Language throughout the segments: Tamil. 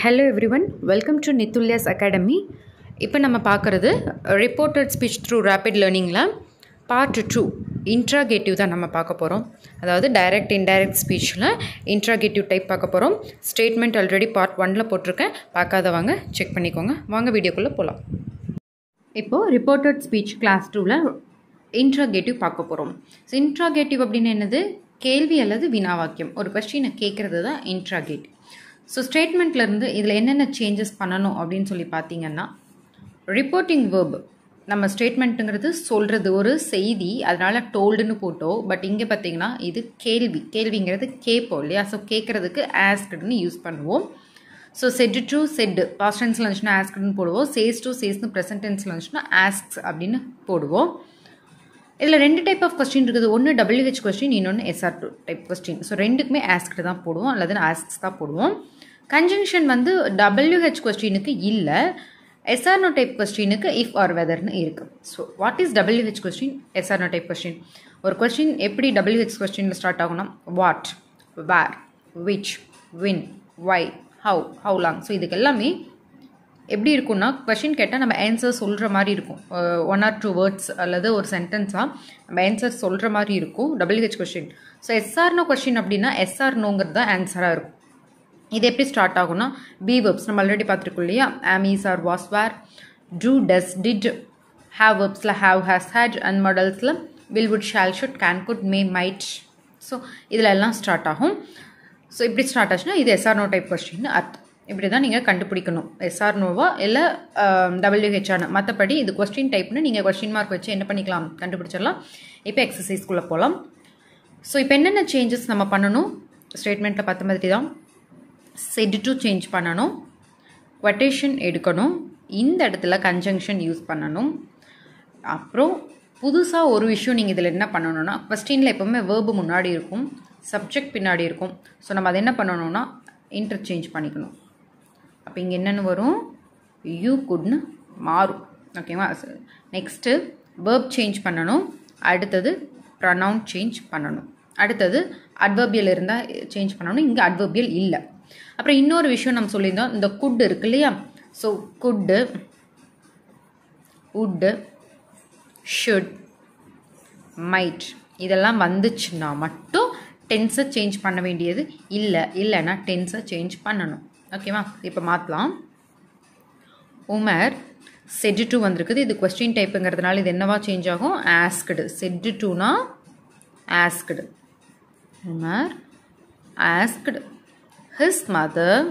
hello everyone welcome to Nithulya's academy இப்போ நம்ம பார்க்குறது ரிப்போர்ட்டட் ஸ்பீச் த்ரூ ரேபிட் லேர்னிங்கில் பார்ட் டூ இன்ட்ராகேட்டிவ் தான் நம்ம பார்க்க போகிறோம் அதாவது டைரக்ட் இன்டைரக்ட் ஸ்பீச்சில் இன்ட்ராகேட்டிவ் டைப் பார்க்க போகிறோம் ஸ்டேட்மெண்ட் ஆல்ரெடி பார்ட் ஒனில் போட்டிருக்கேன் பார்க்காதவங்க செக் பண்ணிக்கோங்க வாங்க வீடியோக்குள்ளே போகலாம் இப்போது ரிப்போர்ட்டட் ஸ்பீச் கிளாஸ் டூவில் இன்ட்ராகேட்டிவ் பார்க்க போகிறோம் ஸோ இன்ட்ராகேட்டிவ் அப்படின்னு என்னது கேள்வி அல்லது வினா வாக்கியம் ஒரு கொஸ்டினை கேட்குறது தான் இன்ட்ராகேட்டிவ் ஸோ ஸ்டேட்மெண்ட்லேருந்து இதில் என்னென்ன சேஞ்சஸ் பண்ணணும் அப்படின்னு சொல்லி பார்த்தீங்கன்னா ரிப்போர்ட்டிங் வேர்ப் நம்ம ஸ்டேட்மெண்ட்டுங்கிறது சொல்கிறது ஒரு செய்தி அதனால் டோல்டுன்னு போட்டோம் பட் இங்கே பார்த்தீங்கன்னா இது கேள்வி கேள்விங்கிறது கேட்போம் இல்லையா ஸோ கேட்குறதுக்கு ஆஸ்க்டுன்னு யூஸ் பண்ணுவோம் so said to said past டென்ஸில் இருந்துச்சுன்னா ஆஸ்க்டுன்னு போடுவோம் சேஸ் டு சேஸ்னு ப்ரெசன்ட் டென்ஸில் இருந்துச்சுன்னா ஆஸ்க்ஸ் அப்படின்னு போடுவோம் இதில் ரெண்டு டைப் ஆஃப் கொஸ்டின் இருக்குது ஒன்று டபிள்யூஹெச் கொஸ்டின் இன்னொன்று yes or do type question so ரெண்டுக்குமே ஆஸ்க்டு தான் போடுவோம் அல்லது ஆஸ்க்ஸ் தான் போடுவோம் கன்ஜங்ஷன் வந்து டபிள்யூஹெச் கொஸ்டினுக்கு இல்லை எஸ்ஆர்னோ டைப் கொஸ்டினுக்கு இஃப் ஆர் வெதர்னு இருக்குது so what is WH question எஸ்ஆர்னோ டைப் கொஸ்டின் ஒரு கொஸ்டின் எப்படி டபிள்யூஹெச் கொஸ்டினில் ஸ்டார்ட் ஆகும்னா what where which when why how how long so இதுக்கு எல்லாமே எப்படி இருக்கும்னா கொஷின் கேட்டால் நம்ம ஆன்சர் சொல்கிற மாதிரி இருக்கும் ஒன் ஆர் டூ வேர்ட்ஸ் அல்லது ஒரு சென்டென்ஸாக நம்ம ஆன்சர் சொல்கிற மாதிரி இருக்கும் டபிள்யூஹெச் கொஷின் ஸோ எஸ்ஆர்னோ கொஷின் அப்படின்னா எஸ்ஆர் நோங்கிறது தான் ஆன்சராக இருக்கும் இது எப்படி ஸ்டார்ட் ஆகும்னா பி வெர்ப்ஸ் நம்ம ஆல்ரெடி பார்த்துருக்கோம் இல்லையா am is are was were do does did have வெர்ப்ஸில் ஹேவ் ஹேஸ் ஹேட் அண்ட் மாடல்ஸில் will would shall should can could may might so இதில் எல்லாம் ஸ்டார்ட் ஆகும் ஸோ இப்படி ஸ்டார்ட் ஆச்சுன்னா இது எஸ்ஆர்னோ டைப் கொஸ்டின் அர்த்தம் இப்படி தான் நீங்கள் கண்டுபிடிக்கணும் எஸ்ஆர் நோவா இல்லை டபிள்யூஹெச்ஆர்னு மற்றபடி இது கொஸ்டின் டைப்னு நீங்கள் கொஸ்டின் மார்க் வச்சு என்ன பண்ணிக்கலாம் கண்டுபிடிச்சிடலாம் இப்போ எக்ஸசைஸ்குள்ளே போகலாம் ஸோ இப்போ என்னென்ன சேஞ்சஸ் நம்ம பண்ணணும் ஸ்டேட்மெண்ட்டில் பார்த்த மாதிரி தான் செட் டு சேஞ்ச் பண்ணணும் கொட்டேஷன் எடுக்கணும் இந்த இடத்துல கன்ஜங்ஷன் யூஸ் பண்ணணும் அப்புறம் புதுசாக ஒரு விஷயம் நீங்கள் இதில் என்ன பண்ணணும்னா கொஸ்டினில் எப்போவுமே வேர்பு முன்னாடி இருக்கும் சப்ஜெக்ட் பின்னாடி இருக்கும் ஸோ நம்ம அதை என்ன பண்ணணும்னா இன்டர்சேஞ்ச் பண்ணிக்கணும் அப்போ இங்கே என்னென்னு வரும் யூ குட்னு மாறும் ஓகேவா நெக்ஸ்ட்டு வேர்ப் சேஞ்ச் பண்ணணும் அடுத்தது ப்ரனவுன் சேஞ்ச் பண்ணணும் அடுத்தது அட்வர்பியல் இருந்தால் சேஞ்ச் பண்ணணும் இங்கே அட்வர்பியல் இல்லை அப்புறம் இன்னொரு விஷயம் நம்ம சொல்லியிருந்தோம் இந்த குட் இருக்கு இல்லையா so could would should might இதெல்லாம் வந்துச்சுன்னா மட்டும் டென்ஸை சேஞ்ச் பண்ண வேண்டியது இல்லை இல்லைன்னா டென்ஸை சேஞ்ச் பண்ணணும் ஓகேவா இப்போ மாற்றலாம் உமர் செட்டு டூ வந்திருக்குது இது கொஸ்டின் டைப்புங்கிறதுனால இது என்னவா சேஞ்ச் ஆகும் ஆஸ்க்டு செட்டு டூனா asked Umar asked his mother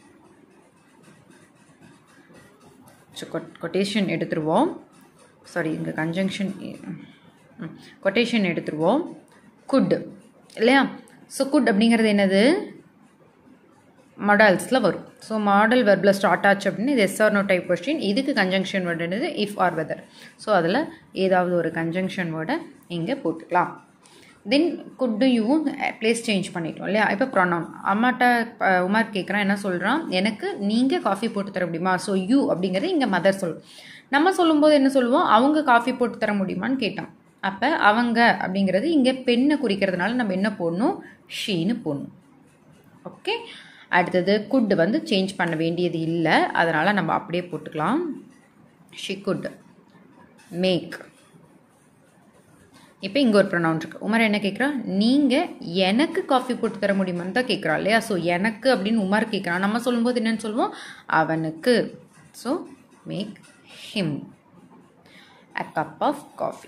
quotation எடுத்துருவோம் சாரி இங்கே கன்ஜங்ஷன் கொட்டேஷன் எடுத்துருவோம் குட் இல்லையா ஸோ குட் அப்படிங்கிறது என்னது மாடல்ஸில் வரும் ஸோ மாடல் வெர்பில் ஸ்டார்ட் ஆச்சு அப்படின்னு இது எஸ்ஆர் நோ டைப் கொஸ்டின் இதுக்கு கன்ஜங்ஷன் வேர்டு என்னது இஃப் ஆர் வெதர் ஸோ அதில் ஏதாவது ஒரு கன்ஜங்ஷன் வேர்டை இங்கே போட்டுக்கலாம் தென் குட்டு யூவும் பிளேஸ் சேஞ்ச் பண்ணிட்டோம் இல்லையா இப்போ ப்ரொனவுன் அம்மாட்ட உமார் கேட்குறான் என்ன சொல்கிறான் எனக்கு நீங்கள் காஃபி போட்டு தர முடியுமா ஸோ யூ அப்படிங்கிறது இங்கே மதர் சொல் நம்ம சொல்லும்போது என்ன சொல்லுவோம் அவங்க காஃபி போட்டு தர முடியுமான்னு கேட்டான் அப்போ அவங்க அப்படிங்கிறது இங்கே பெண்ணை குறிக்கிறதுனால நம்ம என்ன போடணும் ஷீன்னு போடணும் ஓகே அடுத்தது குட் வந்து சேஞ்ச் பண்ண வேண்டியது இல்லை அதனால் நம்ம அப்படியே போட்டுக்கலாம் ஷி குட் மேக் இப்போ இங்கே ஒரு ப்ரொனவுன் இருக்குது உமர் என்ன கேட்குறா நீங்கள் எனக்கு காஃபி போட்டு தர முடியுமான்னு தான் கேட்குறா இல்லையா ஸோ எனக்கு அப்படின்னு உமர் கேட்குறான் நம்ம சொல்லும்போது என்னென்னு சொல்லுவோம் அவனுக்கு so make him a cup of coffee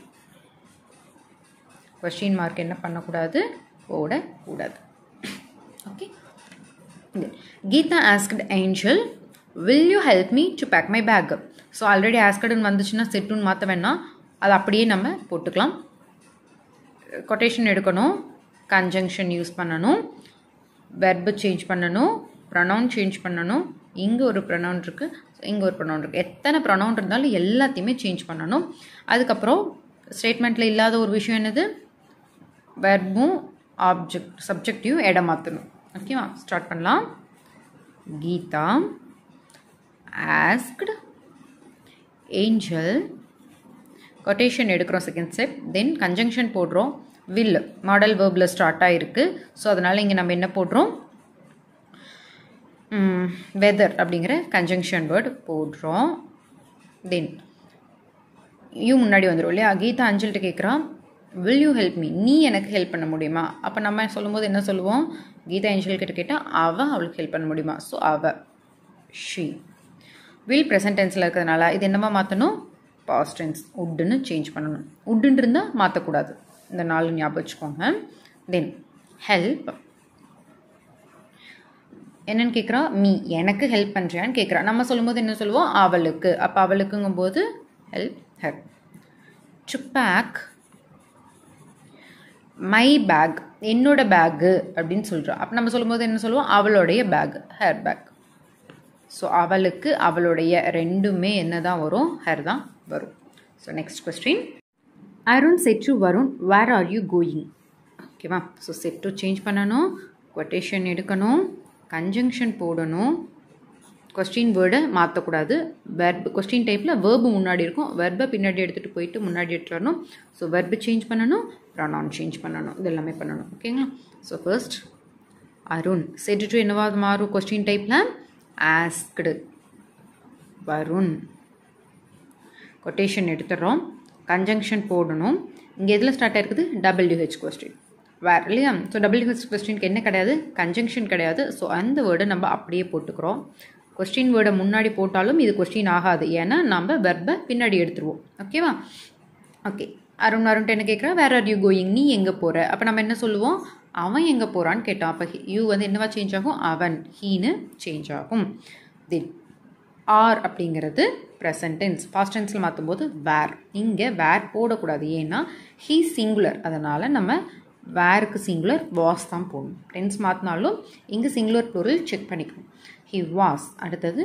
question mark என்ன பண்ணக்கூடாது போடக்கூடாது okay Geetha asked Angel will you help me to pack my bag so already ஆஸ்கடுன்னு வந்துச்சுன்னா செட்டுன்னு மாற்ற வேணாம் அது அப்படியே நம்ம போட்டுக்கலாம் கொட்டேஷன் எடுக்கணும் கன்ஜங்ஷன் யூஸ் பண்ணணும் வெர்பு சேஞ்ச் பண்ணணும் ப்ரொனவுன் சேஞ்ச் பண்ணணும் இங்கே ஒரு ப்ரொனவுன் இருக்குது இங்கே ஒரு ப்ரொனவுன் இருக்குது எத்தனை ப்ரொனவுன் இருந்தாலும் எல்லாத்தையுமே சேஞ்ச் பண்ணணும் அதுக்கப்புறம் ஸ்டேட்மெண்ட்டில் இல்லாத ஒரு விஷயம் என்னது வெர்பும் ஆப்ஜெக்ட் சப்ஜெக்டையும் இடம் மாற்றணும் ஓகேவா ஸ்டார்ட் பண்ணலாம் கீதா ஆஸ்க்டு ஏஞ்சல் கொட்டேஷன் எடுக்கிறோம் செகண்ட் ஸ்டெப் தென் கன்ஜங்ஷன் போடுறோம் வில் மாடல் வேர்பில் ஸ்டார்ட் ஆகிருக்கு ஸோ அதனால் இங்கே நம்ம என்ன போடுறோம் வெதர் அப்படிங்கிற கன்ஜங்ஷன் வேர்டு போடுறோம் தென் யூ முன்னாடி வந்துடும் இல்லையா கீதா அஞ்சல்கிட்ட கேட்குறான் வில் யூ ஹெல்ப் மீ நீ எனக்கு ஹெல்ப் பண்ண முடியுமா அப்போ நம்ம சொல்லும்போது என்ன சொல்லுவோம் கீதா ஏஞ்சல் கிட்ட கேட்டால் அவள் அவளுக்கு ஹெல்ப் பண்ண முடியுமா ஸோ அவ ஷீ வில் ப்ரெசன்ட் டென்ஸில் இருக்கிறதுனால இது என்னவா மாற்றணும் பாஸ்ட் டென்ஸ் உட்டுன்னு சேஞ்ச் பண்ணணும் உட்டுன்னு இருந்தால் மாற்றக்கூடாது இந்த நாலு ஞாபகம் வச்சுக்கோங்க தென் ஹெல்ப் என்னன்னு கேட்குறா மீ எனக்கு ஹெல்ப் பண்ணுறியான்னு கேட்குறா நம்ம சொல்லும்போது என்ன சொல்லுவோம் அவளுக்கு அப்போ அவளுக்குங்கும்போது help her to pack my bag என்னோட பேக்கு அப்படின்னு சொல்கிறோம் அப்போ நம்ம சொல்லும்போது என்ன சொல்லுவோம் அவளுடைய பேக் ஹேர் பேக் ஸோ அவளுக்கு அவளுடைய ரெண்டுமே என்ன தான் வரும் ஹேர் தான் வரும் so next question Arun said to Varun where are you going ஓகேவா ஸோ செட் டு சேஞ்ச் பண்ணணும் கொட்டேஷன் எடுக்கணும் கன்ஜங்ஷன் போடணும் கொஸ்டின் வேர்டை மாற்றக்கூடாது வெர்ப் கொஸ்டின் டைப்பில் வேர்பு முன்னாடி இருக்கும் வெர்பை பின்னாடி எடுத்துகிட்டு போயிட்டு முன்னாடி எடுத்துகிட்டு வரணும் ஸோ வெர்பு சேஞ்ச் பண்ணணும் ப்ரொனவுன் சேஞ்ச் பண்ணணும் இது எல்லாமே பண்ணணும் ஓகேங்களா so first Arun said to என்னவா மாறும் கொஸ்டின் டைப்பில் ஆஸ்க்டு வருண் கொட்டேஷன் எடுத்துடுறோம் கன்ஜங்ஷன் போடணும் இங்கே எதில் ஸ்டார்ட் ஆயிருக்குது டபிள்யூஹெச் கொஸ்டின் வேறு இல்லையா ஸோ டபிள்யூஹெச் கொஸ்டினுக்கு என்ன கிடையாது கன்ஜங்ஷன் கிடையாது ஸோ அந்த வேர்டை நம்ம அப்படியே போட்டுக்கிறோம் கொஸ்டின் வேர்டை முன்னாடி போட்டாலும் இது கொஸ்டின் ஆகாது ஏன்னா நம்ம வெர்பை பின்னாடி எடுத்துருவோம் ஓகேவா ஓகே அருண் அருண்ட்டு என்ன கேட்குறா வேர் ஆர் யூ கோயிங் நீ எங்கே போகிற அப்போ நம்ம என்ன சொல்லுவோம் அவன் எங்கே போகிறான்னு கேட்டான் அப்போ யூ வந்து என்னவா சேஞ்ச் ஆகும் அவன் ஹீன்னு சேஞ்ச் ஆகும் தென் ஆர் அப்படிங்கிறது ப்ரெசன்ட் டென்ஸ் பாஸ்ட் டென்ஸில் மாற்றும்போது வேர் இங்கே வேர் போடக்கூடாது ஏன்னா ஹீ சிங்குலர் அதனால் நம்ம வேருக்கு சிங்குலர் வாஸ் தான் போடணும் டென்ஸ் மாற்றினாலும் இங்கே சிங்குலர் பொருள் செக் பண்ணிக்கணும் ஹி வாஸ் அடுத்தது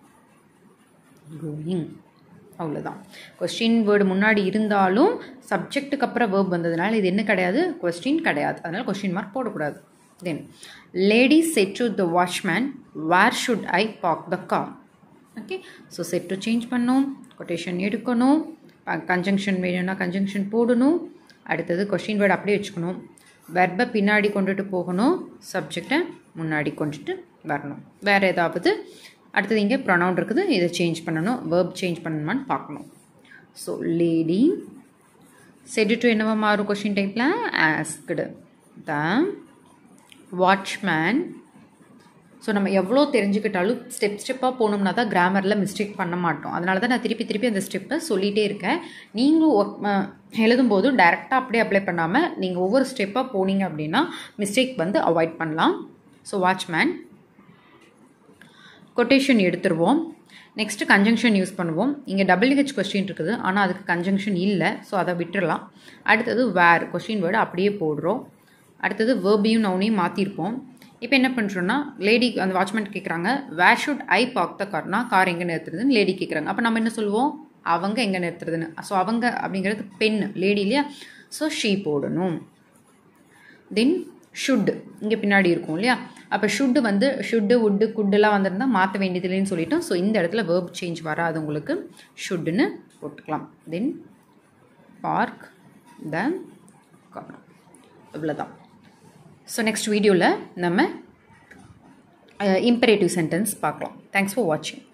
கோயிங் அவ்வளோதான் கொஸ்டின் வேர்டு முன்னாடி இருந்தாலும் சப்ஜெக்ட்டுக்கு அப்புறம் வேர்ப் வந்ததுனால இது என்ன கிடையாது கொஸ்டின் கிடையாது அதனால் கொஸ்டின் மார்க் போடக்கூடாது then lady said to the watchman where should I park the car okay so said to change பண்ணணும் கொட்டேஷன் எடுக்கணும் கன்ஜங்ஷன் வேணும்னா கன்ஜங்ஷன் போடணும் அடுத்தது கொஸ்டின் வேர்டு அப்படியே வச்சுக்கணும் வெர்பை பின்னாடி கொண்டுட்டு போகணும் சப்ஜெக்டை முன்னாடி கொண்டுட்டு வரணும் வேறு ஏதாவது அடுத்தது இங்கே ப்ரொனவுன் இருக்குது இதை சேஞ்ச் பண்ணணும் வேர்ப் சேஞ்ச் பண்ணணுமான்னு பார்க்கணும் ஸோ லேடி செட்டு டு என்னவா மாறும் கொஷின் டைப்பில் ஆஸ்க்டு த வாட்ச்மேன் ஸோ நம்ம எவ்வளோ தெரிஞ்சுக்கிட்டாலும் ஸ்டெப் ஸ்டெப்பாக போனோம்னா தான் கிராமரில் மிஸ்டேக் பண்ண மாட்டோம் அதனால தான் நான் திருப்பி திருப்பி அந்த ஸ்டெப்பை சொல்லிகிட்டே இருக்கேன் நீங்களும் ஒர்க் எழுதும்போது டேரெக்டாக அப்படியே அப்ளை பண்ணாமல் நீங்கள் ஒவ்வொரு ஸ்டெப்பாக போனீங்க அப்படின்னா மிஸ்டேக் வந்து அவாய்ட் பண்ணலாம் ஸோ வாட்ச்மேன் கொட்டேஷன் எடுத்துருவோம் நெக்ஸ்ட்டு கன்ஜங்ஷன் யூஸ் பண்ணுவோம் இங்கே டபிள்யூஹெச் கொஸ்டின் இருக்குது ஆனால் அதுக்கு கன்ஜங்ஷன் இல்லை ஸோ அதை விட்டுறலாம் அடுத்தது வேர் கொஸ்டின் வேர்டு அப்படியே போடுறோம் அடுத்தது வேர்பையும் நவுனையும் மாற்றிருப்போம் இப்போ என்ன பண்ணுறோன்னா லேடி அந்த வாட்ச்மேன் கேட்குறாங்க where should I park the கார்னா கார் எங்கே நிறுத்துறதுன்னு லேடி கேட்குறாங்க அப்போ நம்ம என்ன சொல்லுவோம் அவங்க எங்கே நிறுத்துறதுன்னு ஸோ அவங்க அப்படிங்கிறது பெண் லேடி இல்லையா ஸோ ஷீ போடணும் தென் ஷுட் இங்கே பின்னாடி இருக்கும் இல்லையா அப்போ ஷுட்டு வந்து ஷுட்டு உட்டு குட்டெல்லாம் வந்திருந்தால் மாற்ற வேண்டியதில்லைன்னு சொல்லிட்டோம் ஸோ இந்த இடத்துல வேர்ப் சேஞ்ச் வராது உங்களுக்கு ஷுட்டுன்னு போட்டுக்கலாம் தென் பார்க் த கார் இவ்வளோதான் ஸோ நெக்ஸ்ட் வீடியோவில் நம்ம இம்பரேட்டிவ் சென்டென்ஸ் பார்க்கலாம் தேங்க்ஸ் ஃபார் வாட்சிங்